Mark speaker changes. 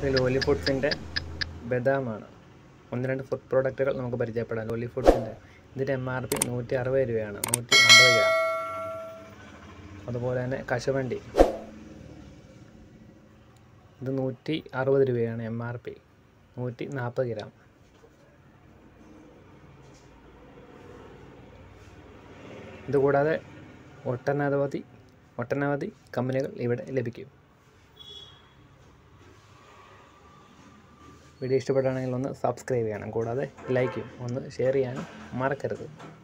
Speaker 1: ഇത് ലോലി ഫുഡ്സിൻ്റെ ബദാമാണ് ഒന്ന് രണ്ട് ഫുഡ് പ്രോഡക്റ്റുകൾ നമുക്ക് പരിചയപ്പെടാം ലോലി ഫുഡ്സിൻ്റെ ഇതിൻ്റെ എം ആർ പി നൂറ്റി അറുപത് രൂപയാണ് നൂറ്റി അമ്പത് ഗ്രാം അതുപോലെ തന്നെ കശുവണ്ടി ഇത് നൂറ്റി അറുപത് രൂപയാണ് എം ആർ പി നൂറ്റി നാൽപ്പത് ഗ്രാം ഇതുകൂടാതെ ഒട്ടനവധി ഒട്ടനവധി കമ്പനികൾ ഇവിടെ ലഭിക്കും വീഡിയോ ഇഷ്ടപ്പെടുകയാണെങ്കിൽ ഒന്ന് സബ്സ്ക്രൈബ് ചെയ്യണം കൂടാതെ ലൈക്കും ഒന്ന് ഷെയർ ചെയ്യാനും മറക്കരുത്